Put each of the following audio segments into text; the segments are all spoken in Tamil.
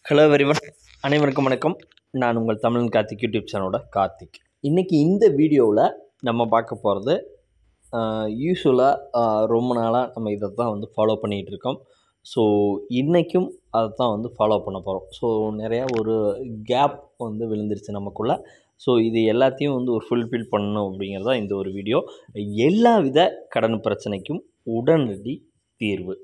ஹலோ வெரிவன் அனைவருக்கும் வணக்கம் நான் உங்கள் தமிழன் கார்த்திக் யூடியூப் சேனலோட கார்த்திக் இன்றைக்கி இந்த வீடியோவில் நம்ம பார்க்க போகிறது யூஸ்வலாக ரொம்ப நாளாக நம்ம இதை தான் வந்து ஃபாலோ பண்ணிகிட்டு இருக்கோம் ஸோ இன்றைக்கும் அதை தான் வந்து ஃபாலோ பண்ண போகிறோம் ஸோ நிறையா ஒரு கேப் வந்து விழுந்துருச்சு நமக்குள்ளே ஸோ இது எல்லாத்தையும் வந்து ஒரு ஃபுல்ஃபில் பண்ணணும் அப்படிங்கிறது தான் இந்த ஒரு வீடியோ எல்லா வித கடன் பிரச்சனைக்கும் உடனடி தீர்வு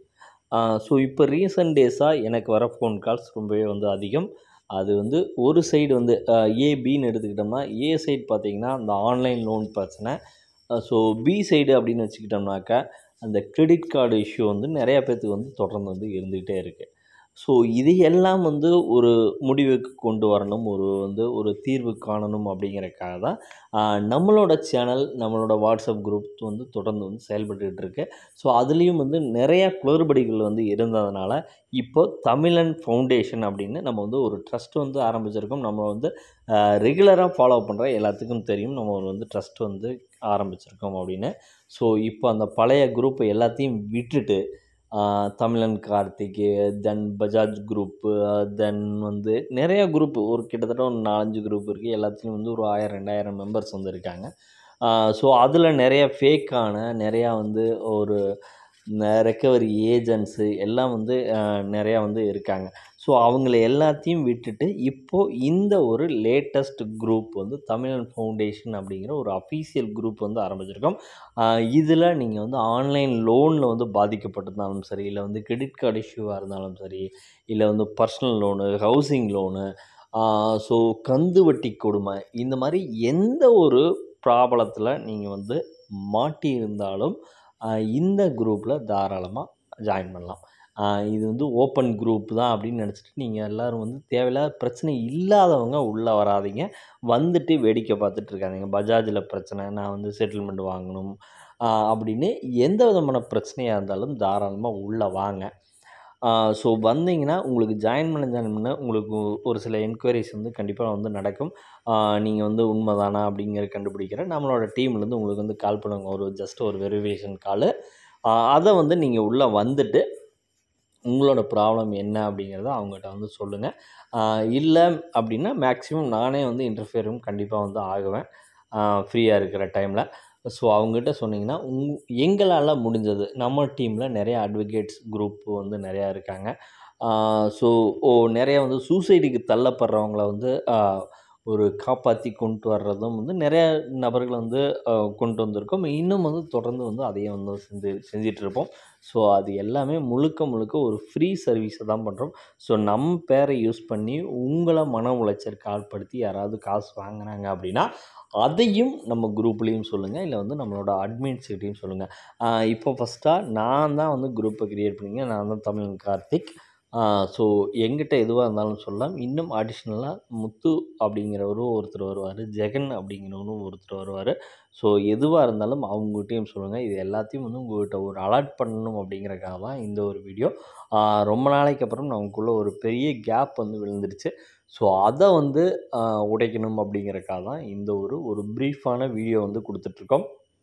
ஸோ இப்போ ரீசன்ட் டேஸாக எனக்கு வர ஃபோன் கால்ஸ் ரொம்பவே வந்து அதிகம் அது வந்து ஒரு சைடு வந்து ஏபின்னு எடுத்துக்கிட்டோம்னா ஏ சைடு பார்த்தீங்கன்னா அந்த ஆன்லைன் லோன் பிரச்சனை ஸோ பி சைடு அப்படின்னு வச்சுக்கிட்டோம்னாக்கா அந்த கிரெடிட் கார்டு இஷ்யூ வந்து நிறையா பேர்த்துக்கு வந்து தொடர்ந்து வந்து இருந்துகிட்டே இருக்குது ஸோ இது எல்லாம் வந்து ஒரு முடிவுக்கு கொண்டு வரணும் ஒரு வந்து ஒரு தீர்வு காணணும் அப்படிங்கிறக்காக தான் ஆஹ், நம்மளோட சேனல் நம்மளோட வாட்ஸ்அப் குரூப் வந்து தொடர்ந்து வந்து செயல்பட்டுக்கிட்டு இருக்கு ஸோ அதுலேயும் வந்து நிறையா குளறுபடிகள் வந்து இருந்ததுனால இப்போ தமிழன் ஃபவுண்டேஷன் அப்படின்னு நம்ம வந்து ஒரு ட்ரஸ்ட் வந்து ஆரம்பிச்சிருக்கோம் நம்ம வந்து ரெகுலராக ஃபாலோ பண்ணுற எல்லாத்துக்கும் தெரியும் நம்ம ஒரு வந்து ட்ரஸ்ட் வந்து ஆரம்பிச்சிருக்கோம் அப்படின்னு ஸோ இப்போ அந்த பழைய குரூப் எல்லாத்தையும் விட்டுட்டு ஆஹ், தமிழன் Karthik then Bajaj group then வந்து நிறைய குரூப் ஒரு கிட்டத்தட்ட ஒரு நாலஞ்சு குரூப் இருக்குது எல்லாத்துலேயும் வந்து ஒரு ஆயிரம் ரெண்டாயிரம் மெம்பர்ஸ் வந்து இருக்காங்க ஸோ அதில் நிறைய ஃபேக்கான நிறையா வந்து ஒரு ரெக்கவரி ஏஜென்ட்ஸு எல்லாம் வந்து ஆஹ், நிறையா வந்து இருக்காங்க ஸோ அவங்கள எல்லாத்தையும் விட்டுட்டு இப்போது இந்த ஒரு லேட்டஸ்ட் குரூப் வந்து தமிழன் ஃபவுண்டேஷன் அப்படிங்கிற ஒரு அஃபீஷியல் குரூப் வந்து ஆரம்பிச்சிருக்கோம் இதில் நீங்கள் வந்து ஆன்லைன் லோனில் வந்து பாதிக்கப்பட்டிருந்தாலும் சரி இல்லை வந்து கிரெடிட் கார்டு இஷ்யூவாக இருந்தாலும் சரி இல்லை வந்து personal loan housing loan so கந்து வட்டி கொடுமை இந்த மாதிரி எந்த ஒரு ப்ராப்ளத்தில் நீங்கள் வந்து மாட்டி இருந்தாலும் ஆஹ் இந்த குரூப்பில் தாராளமாக ஜாயின் பண்ணலாம் ஆஹ் இது வந்து ஓப்பன் குரூப் தான் அப்படின்னு நினச்சிட்டு நீங்கள் எல்லோரும் வந்து தேவையில்லாத பிரச்சனை இல்லாதவங்க உள்ளே வராதீங்க வந்துட்டு வேடிக்கை பார்த்துட்டு இருக்காதீங்க பஜாஜில் பிரச்சனை நான் வந்து செட்டில்மெண்ட் வாங்கணும் ஆஹ் அப்படின்னு எந்த விதமான பிரச்சனையாக இருந்தாலும் தாராளமாக உள்ளே வாங்க ஸோ வந்தீங்கன்னா உங்களுக்கு ஜாயின் பண்ண ஜாயின் பண்ண உங்களுக்கு ஒரு சில என்கொயரிஸ் வந்து கண்டிப்பாக வந்து நடக்கும் நீங்கள் வந்து உண்மைதானா அப்படிங்கிறத கண்டுபிடிக்கிற நம்மளோட டீம்லேருந்து உங்களுக்கு வந்து கால் பண்ணுவாங்க ஒரு ஜஸ்ட் ஒரு வெரிஃபிகேஷன் காலு அதை வந்து நீங்கள் உள்ளே வந்துட்டு உங்களோட ப்ராப்ளம் என்ன அப்படிங்கிறத அவங்ககிட்ட வந்து சொல்லுங்கள் இல்லை அப்படின்னா மேக்ஸிமம் நானே வந்து இன்டர்ஃபியரும் கண்டிப்பாக வந்து ஆகுவேன் ஃப்ரீயாக இருக்கிற டைமில் ஸோ அவங்ககிட்ட சொன்னீங்கன்னா உங் எங்களால் முடிஞ்சது நம்ம டீமில் நிறைய அட்வொகேட்ஸ் குரூப் வந்து நிறையா இருக்காங்க ஸோ ஓ நிறைய வந்து சூசைடுக்கு தள்ளப்படுறவங்கள வந்து ஆஹ், ஒரு காப்பாற்றி கொண்டு வர்றதும் வந்து நிறைய நபர்கள் வந்து ஆஹ், கொண்டு வந்திருக்கோம் இன்னும் வந்து தொடர்ந்து வந்து அதையும் வந்து செஞ்சு செஞ்சிட்டு இருப்போம் ஸோ அது எல்லாமே முழுக்க முழுக்க ஒரு ஃப்ரீ சர்வீஸை தான் பண்ணுறோம் ஸோ நம்ம பேரை யூஸ் பண்ணி உங்களை மன உளைச்சலுக்கு ஆட்படுத்தி யாராவது காசு வாங்கினாங்க அப்படின்னா அதையும் நம்ம குரூப்லேயும் சொல்லுங்கள் இல்லை வந்து நம்மளோட அட்மின்ஸ்கிட்டையும் சொல்லுங்கள் இப்போ ஃபஸ்ட்டாக நான் தான் வந்து குரூப்பை க்ரியேட் பண்ணிங்க நான் தான் தமிழ் கார்த்திக் ஸோ எங்கிட்ட எதுவாக இருந்தாலும் சொல்லலாம் இன்னும் அடிஷ்னலாக முத்து அப்படிங்கிறவரும் ஒருத்தர் வருவார் ஜெகன் அப்படிங்கிறவரும் ஒருத்தர் வருவார் ஸோ எதுவாக இருந்தாலும் அவங்ககிட்டயும் சொல்லுங்கள் இது எல்லாத்தையும் வந்து உங்கள்கிட்ட ஒரு அலர்ட் பண்ணணும் அப்படிங்கிறக்காக தான் இந்த ஒரு வீடியோ ரொம்ப நாளைக்கு அப்புறம் நமக்குள்ளே ஒரு பெரிய கேப் வந்து விழுந்துருச்சு ஸோ அதை வந்து ஆஹ், உடைக்கணும் அப்படிங்கிறக்காக தான் இந்த ஒரு ஒரு ப்ரீஃபான வீடியோ வந்து கொடுத்துட்ருக்கோம்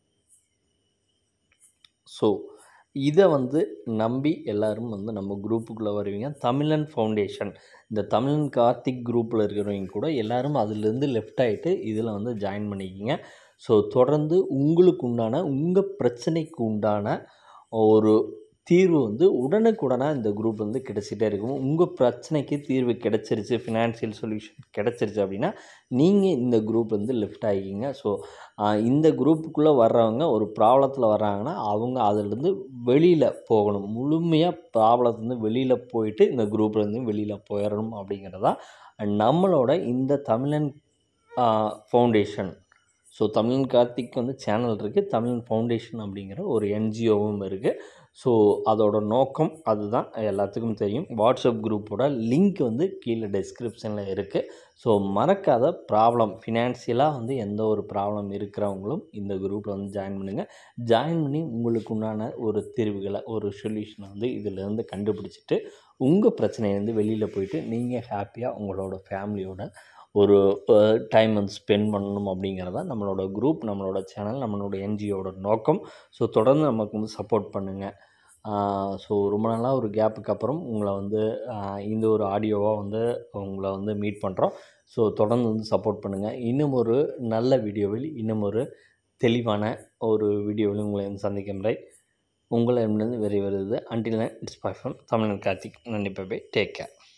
ஸோ இதை வந்து நம்பி எல்லாரும் வந்து நம்ம குரூப்புக்குள்ளே வருவீங்க தமிழன் ஃபவுண்டேஷன் இந்த தமிழன் கார்த்திக் குரூப்பில் இருக்கிறவங்க கூட எல்லாரும் அதுலேருந்து லெஃப்ட் ஆகிட்டு இதில் வந்து ஜாயின் பண்ணிக்கிங்க ஸோ தொடர்ந்து உங்களுக்கு உண்டான உங்கள் பிரச்சனைக்கு உண்டான ஒரு தீர்வு வந்து உடனுக்குடனாக இந்த குரூப் வந்து கிடச்சிட்டே இருக்கும் உங்கள் பிரச்சனைக்கு தீர்வு கிடச்சிருச்சு ஃபினான்ஷியல் சொல்யூஷன் கிடச்சிருச்சு அப்படின்னா நீங்கள் இந்த குரூப் வந்து லெஃப்ட் ஆகிக்கிங்க ஸோ இந்த குரூப்புக்குள்ளே வர்றவங்க ஒரு ப்ராப்ளத்தில் வர்றாங்கன்னா அவங்க அதிலேருந்து வெளியில் போகணும் முழுமையாக ப்ராப்ளத்துலேருந்து வெளியில் போயிட்டு இந்த குரூப்லேருந்து வெளியில் போயிடணும் அப்படிங்கிறதா நம்மளோட இந்த தமிழன் ஃபவுண்டேஷன் ஸோ தமிழன் கார்த்திக் வந்து சேனல் இருக்குது தமிழன் ஃபவுண்டேஷன் அப்படிங்கிற ஒரு என்ஜிஓவும் இருக்குது ஸோ அதோட நோக்கம் அதுதான் எல்லாத்துக்கும் தெரியும் வாட்ஸ்அப் குரூப்போட லிங்க் வந்து கீழே டெஸ்கிரிப்ஷனில் இருக்குது ஸோ மறக்காத ப்ராப்ளம் ஃபினான்ஷியலாக வந்து எந்த ஒரு ப்ராப்ளம் இருக்கிறவங்களும் இந்த குரூப்பில் வந்து ஜாயின் பண்ணுங்கள் ஜாயின் பண்ணி உங்களுக்கு உண்டான ஒரு தீர்வுகளை ஒரு சொல்யூஷனை வந்து இதிலேருந்து கண்டுபிடிச்சிட்டு உங்கள் பிரச்சனையிலேருந்து வெளியில் போயிட்டு நீங்கள் ஹாப்பியாக உங்களோட ஃபேமிலியோட ஒரு டைம் வந்து ஸ்பெண்ட் பண்ணணும் அப்படிங்கிறதா நம்மளோட குரூப் நம்மளோட சேனல் நம்மளோட என்ஜிஓட நோக்கம் ஸோ தொடர்ந்து நமக்கு வந்து சப்போர்ட் பண்ணுங்கள் ஸோ ரொம்ப நாளாக ஒரு கேப்புக்கு அப்புறம் உங்களை வந்து ஆஹ் இந்த ஒரு ஆடியோவாக வந்து உங்களை வந்து மீட் பண்ணுறோம் ஸோ தொடர்ந்து வந்து சப்போர்ட் பண்ணுங்கள் இன்னும் ஒரு நல்ல வீடியோவில் இன்னும் ஒரு தெளிவான ஒரு வீடியோவில் உங்களை வந்து சந்திக்கும் முறை உங்களிடமிருந்து வெளியே வருது அண்டில் இட்ஸ் பை ஃப்ரம் தமிழன் கார்த்திக் நன்றி பை டேக் கேர்